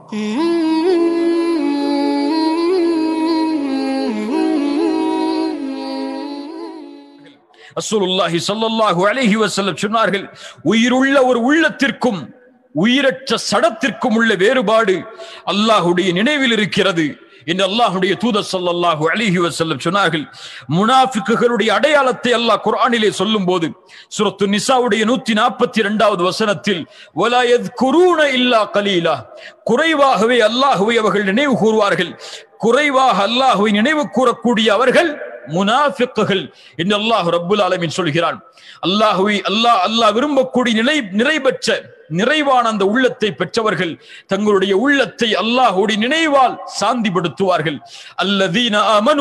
அஸ்ஸலுல்லாஹி ஸல்லல்லாஹு அலைஹி வஸல்லம் சொன்னார்கள் உயிருள்ள ஒரு உள்ளத்திற்கும் உயிரற்ற சடத்திற்கும் உள்ள வேறுபாடு அல்லாஹ்வுடைய நினைவில் இருக்கிறது என்று அல்லாஹ்வுடைய தூதர் ஸல்லல்லாஹு அலைஹி வஸல்லம் சொன்னார்கள் முனாஃபிக்குகளுடைய அடையாளத்தை அல்லாஹ் குர்ஆனிலே சொல்லும்போது சூரத்து நிசாவுடைய 142வது வசனத்தில் வலா யذ்குரூன இல்லா கலீலா குறைவாகவே அல்லாஹ்வை அவர்கள் நினைவு கூறுவார்கள் குறைவாக அல்லாஹ்வை நினைவு கூறக்கூடிய அவர்கள் முனாஃபிக்குகள் என்று அல்லாஹ் ரப்புல் ஆலமீன் சொல்கிறான் அல்லாஹ்வை அல்லாஹ் அல்லாஹ் விரும்பக்கூடிய நிலை நிறைபெற்ற நிறைவான அந்த உள்ளத்தை பெற்றவர்கள் தங்களுடைய உள்ளத்தை அல்லாஹ்வுடைய நினைவால் சாந்திப்படுத்துவார்கள் அல்லதீன ஆமனு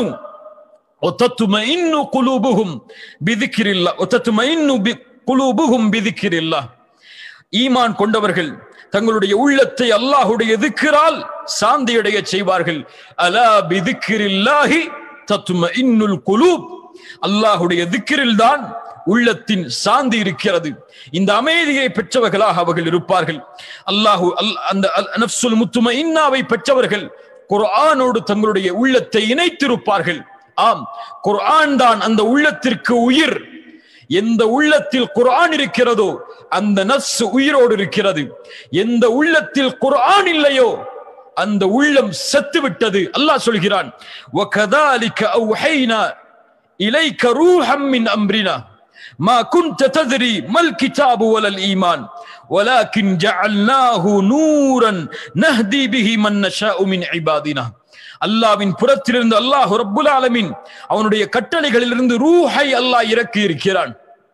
وتطمئن قلوبهم بذكر الله وتطمئن قلوبهم بذكر الله ஈமான் கொண்டவர்கள் தங்களுடைய உள்ளத்தை அல்லாஹ்வுடைய திக்ரால் சாந்தியடைய செய்வார்கள் அலா பிதிக்கிரில்லாஹி தத்மஇன்னுல் குலூப் அல்லாஹ்வுடைய திக்ரில் தான் உள்ளத்தின் சாந்தி இருக்கிறது இந்த அமைதியை பெற்றவர்களாக அவர்கள் இருப்பார்கள் அல்லாஹு அந்த நப்சுல் முத்தும இன்னாவை பெற்றவர்கள் குர்ஆனோடு தங்களுடைய உள்ளத்தை இணைத்திருப்பார்கள் ஆம் குர்ஆன் தான் அந்த உள்ளத்திற்கு உயிர் எந்த உள்ளத்தில் குர்ஆன் இருக்கிறதோ அந்த நஸ் உயிரோடு இருக்கிறது எந்த உள்ளத்தில் குர்ஆன் இல்லையோ அந்த உள்ளம் செத்து விட்டது அல்லாஹ் சொல்கிறான் وَكَذَلِكَ أَوْحَيْنَا إِلَيْكَ رُوحًا مِنْ أَمْرِنَا ما كنت تدري ما الكتاب ولا الإيمان ولكن جعلناه نورا نهدي به من نشاء من عبادنا அல்லாவின் புறத்திலிருந்து அல்லாஹ் ரப்புல் ஆலமின் அவனுடைய கட்டளைகளிலிருந்து ரூஹை அல்லாஹ் இறக்கி இருக்கிறான்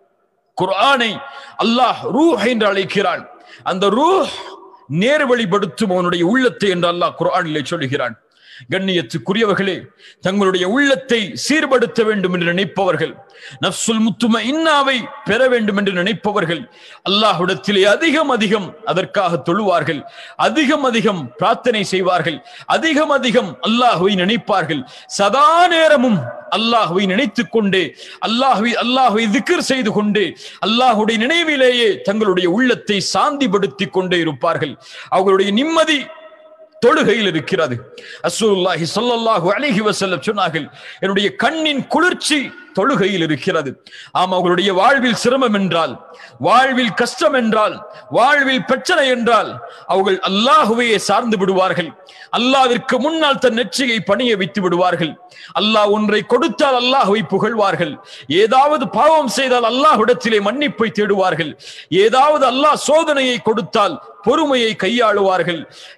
குர்ஆனை அல்லாஹ் ரூஹ் என்று அழைக்கிறான் அந்த ரூஹ் நேர்வழிப்படுத்தும் அவனுடைய உள்ளத்தை என்று அல்லாஹ் குர்ஆனிலே சொல்கிறான் கண்ணியத்துக்குரியவர்களே தங்களுடைய உள்ளத்தை சீர்படுத்த வேண்டும் என்று நினைப்பவர்கள் நப்சுல் முத்தும இன்னாவை பெற வேண்டும் என்று நினைப்பவர்கள் அல்லாஹ்விடத்திலே அதிகம் அதிகம் அதற்காக தொழுவார்கள் அதிகம் அதிகம் பிரார்த்தனை செய்வார்கள் அதிகம் அதிகம் அல்லாஹுவை நினைப்பார்கள் சதா நேரமும் அல்லாஹுவை நினைத்துக் கொண்டே அல்லாஹுவை அல்லாஹுவை திக்ர் செய்து கொண்டே அல்லாஹுடைய நினைவிலேயே தங்களுடைய உள்ளத்தை சாந்திப்படுத்திக் கொண்டே இருப்பார்கள் அவர்களுடைய நிம்மதி தொழுகையில் இருக்கிறது அசூல்லாஹி சொல்லல்லாஹு அலைஹி வஸல்லம் சொன்னார்கள் என்னுடைய கண்ணின் குளிர்ச்சி தொழுகையில் இருக்கிறது ஆம் அவர்களுடைய வாழ்வில் சிரமம் என்றால் வாழ்வில் கஷ்டம் என்றால் வாழ்வில் பிரச்சனை என்றால் அவர்கள் அல்லாஹுவையே சார்ந்து விடுவார்கள் அல்லாவிற்கு முன்னால் தன் நெற்றியை பணிய வைத்து விடுவார்கள் அல்லாஹ் ஒன்றை கொடுத்தால் அல்லாஹுவை புகழ்வார்கள் ஏதாவது பாவம் செய்தால் அல்லாஹ்விடத்திலே மன்னிப்பை தேடுவார்கள் ஏதாவது அல்லாஹ் சோதனையை கொடுத்தால் பொறுமையை கையாளுவார்கள்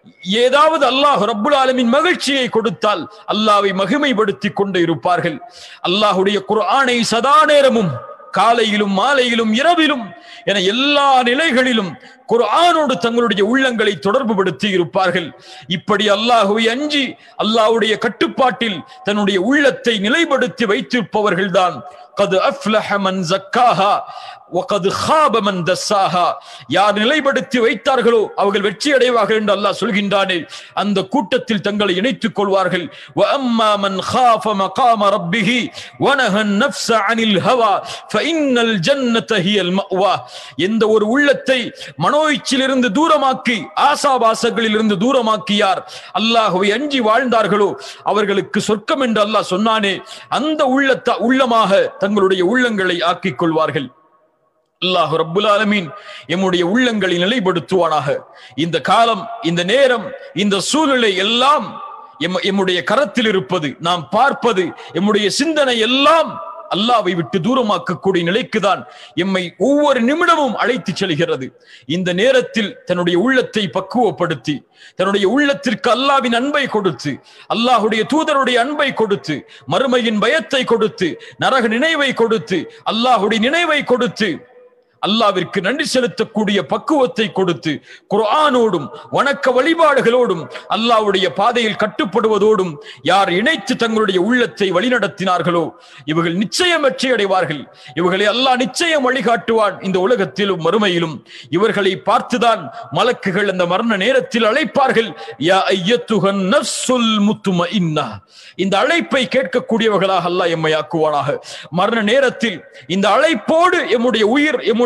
ஏதாவது அல்லாஹ் ரப்புல் ஆலமின் மகிழ்ச்சியை கொடுத்தால் அல்லாவை மகிமைப்படுத்திக் கொண்டு இருப்பார்கள் அல்லாஹுடைய குர்ஆனை சதா நேரமும் காலையிலும் மாலையிலும் இரவிலும் என எல்லா நிலைகளிலும் குர்ஆனோடு தங்களுடைய உள்ளங்களை தொடர்பு படுத்தி இருப்பார்கள் இப்படி அல்லாஹுவை அஞ்சி அல்லாஹ்வுடைய கட்டுப்பாட்டில் தன்னுடைய உள்ளத்தை நிலைப்படுத்தி வைத்திருப்பவர்கள் தான் கது அஃப்லஹ மன் ஜக்காஹா وقد خاب من دساها யார் நிலைப்படுத்தி வைத்தார்களோ அவர்கள் வெற்றி அடைவார்கள் என்று அல்லாஹ் சொல்கின்றானே அந்த கூட்டத்தில் தங்களை இணைத்துக் கொள்வார்கள் واما من خاف مقام ربه ونهى النفس عن الهوى فان الجنه هي المأوى எந்த ஒரு உள்ளத்தை மனோயிச்சிலிருந்து தூரமாக்கி ஆசாபாசங்களில் இருந்து தூரமாக்கி யார் அல்லாஹ்வை அஞ்சி வாழ்ந்தார்களோ அவர்களுக்கு சொர்க்கம் என்று அல்லாஹ் சொன்னானே அந்த உள்ளத்த உள்ளமாக தங்களுடைய உள்ளங்களை ஆக்கிக் கொள்வார்கள் அல்லாஹ் ரப்புல் ஆலமீன் எம்முடைய உள்ளங்களை நிலைப்படுத்துவானாக இந்த காலம் இந்த நேரம் இந்த சூழ்நிலை எல்லாம் எம் எம்முடைய கரத்தில் இருப்பது நாம் பார்ப்பது எம்முடைய சிந்தனை எல்லாம் அல்லாவை விட்டு தூரமாக்கக்கூடிய நிலைக்குதான் எம்மை ஒவ்வொரு நிமிடமும் அழைத்து செல்கிறது இந்த நேரத்தில் தன்னுடைய உள்ளத்தை பக்குவப்படுத்தி தன்னுடைய உள்ளத்திற்கு அல்லாவின் அன்பை கொடுத்து அல்லாஹுடைய தூதருடைய அன்பை கொடுத்து மறுமையின் பயத்தை கொடுத்து நரக நினைவை கொடுத்து அல்லாஹுடைய நினைவை கொடுத்து அல்லாவிற்கு நன்றி செலுத்தக்கூடிய பக்குவத்தை கொடுத்து குர்ஆனோடும் வணக்க வழிபாடுகளோடும் அல்லாஹ்வுடைய பாதையில் கட்டுப்படுவதோடும் யார் இணைத்து தங்களுடைய உள்ளத்தை வழிநடத்தினார்களோ இவர்கள் நிச்சயம் வெற்றி அடைவார்கள் இவர்களை அல்லாஹ் நிச்சயம் வழிகாட்டுவான் இந்த உலகத்திலும் மறுமையிலும் இவர்களை பார்த்துதான் மலக்குகள் அந்த மரண நேரத்தில் அழைப்பார்கள் யா ஐயத்துகன் நஃப்சுல் முத்துமஇன்னா இந்த அழைப்பை கேட்கக்கூடியவர்களாக அல்லாஹ் எம்மை ஆக்குவானாக மரண நேரத்தில் இந்த அழைப்போடு எம்முடைய உயிர் எம்முடைய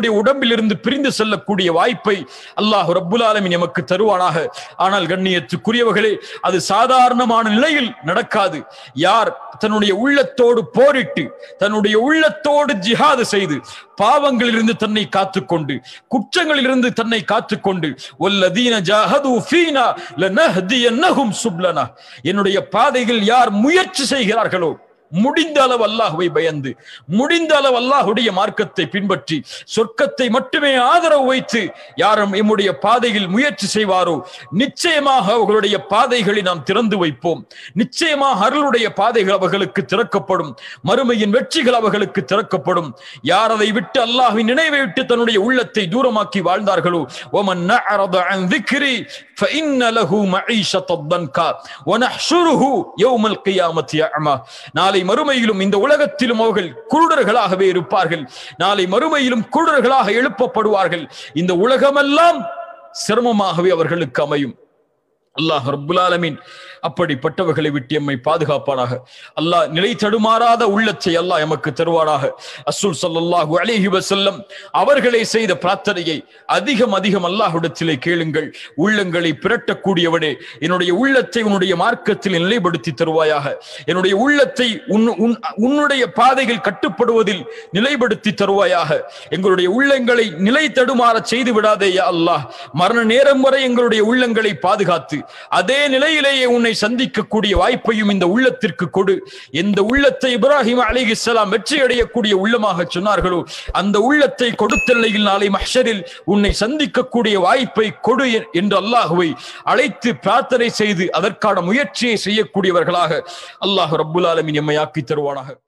நம்முடைய உடம்பிலிருந்து பிரிந்து செல்லக்கூடிய வாய்ப்பை அல்லாஹ் ரப்புல் ஆலமீன் எமக்கு தருவானாக ஆனால் கண்ணியத்துக்குரியவர்களே அது சாதாரணமான நிலையில் நடக்காது யார் தன்னுடைய உள்ளத்தோடு போரிட்டு தன்னுடைய உள்ளத்தோடு ஜிஹாது செய்து பாவங்களிலிருந்து தன்னை காத்துக்கொண்டு குற்றங்களிலிருந்து தன்னை காத்துக்கொண்டு வல்லதீன ஜாஹது ஃபீனா லனஹ்தியன்னஹும் சுப்லனா என்னுடைய பாதையில் யார் முயற்சி செய்கிறார்களோ முடிந்த அளவு அல்லாஹுவை பயந்து முடிந்த அளவு அல்லாஹுடைய மார்க்கத்தை பின்பற்றி சொர்க்கத்தை மட்டுமே ஆதரவு வைத்து யாரும் எம்முடைய பாதையில் முயற்சி செய்வாரோ நிச்சயமாக அவர்களுடைய பாதைகளை நாம் திறந்து வைப்போம் நிச்சயமாக அருளுடைய பாதைகள் அவர்களுக்கு திறக்கப்படும் மறுமையின் வெற்றிகள் அவர்களுக்கு திறக்கப்படும் யார் அதை விட்டு அல்லாஹ்வின் நினைவை விட்டு தன்னுடைய உள்ளத்தை தூரமாக்கி வாழ்ந்தார்களோ ஒமன் நஅரத அன் ذِكْرِي فإن له معيشة ضنكا ونحشره يوم القيامة أعمى நாளை மறுமையிலும் இந்த உலகத்திலும் அவர்கள் குருடர்களாகவே இருப்பார்கள் நாளை மறுமையிலும் குருடர்களாக எழுப்பப்படுவார்கள் இந்த உலகமெல்லாம் சிரமமாகவே அவர்களுக்கு அமையும் அல்லாஹ் ரப்புல் ஆலமீன் அப்படிப்பட்டவர்களை விட்டு எம்மை பாதுகாப்பானாக அல்லாஹ் நிலை தடுமாறாத உள்ளத்தை அல்லாஹ் எமக்கு தருவானாக அஸ்ஸூல் ஸல்லல்லாஹு அலைஹி வஸல்லம் அவர்களே செய்த பிரார்த்தனையை அதிகம் அதிகம் அல்லாஹ்விடத்திலே கேளுங்கள் உள்ளங்களை பிரட்டக்கூடியவனே என்னுடைய உள்ளத்தை உன்னுடைய மார்க்கத்தில் நிலைப்படுத்தி தருவாயாக என்னுடைய உள்ளத்தை உன் உன்- உன்னுடைய பாதைகள் கட்டுப்படுவதில் நிலைப்படுத்தி தருவாயாக எங்களுடைய உள்ளங்களை நிலை தடுமாற செய்து விடாதே யா அல்லாஹ் மரண நேரம் வரை எங்களுடைய உள்ளங்களை பாதுகாத்து அதே நிலையிலேயே உன்னை சந்திக்கக்கூடிய வாய்ப்பையும் இந்த உள்ளத்திற்கு கொடு எந்த உள்ளத்தை இப்ராஹிம் அலைஹிஸ்ஸலாம் வெற்றி அடையக்கூடிய உள்ளமாக சொன்னார்களோ அந்த உள்ளத்தை கொடுத்த நிலையில் நாளை மஹ்ஷரில் உன்னை சந்திக்கக்கூடிய வாய்ப்பை கொடு என்று அல்லாஹுவை அழைத்து பிரார்த்தனை செய்து அதற்கான முயற்சியை செய்யக்கூடியவர்களாக அல்லாஹ் ரப்புல் ஆலமீன் எம்மை ஆக்கி தருவானாக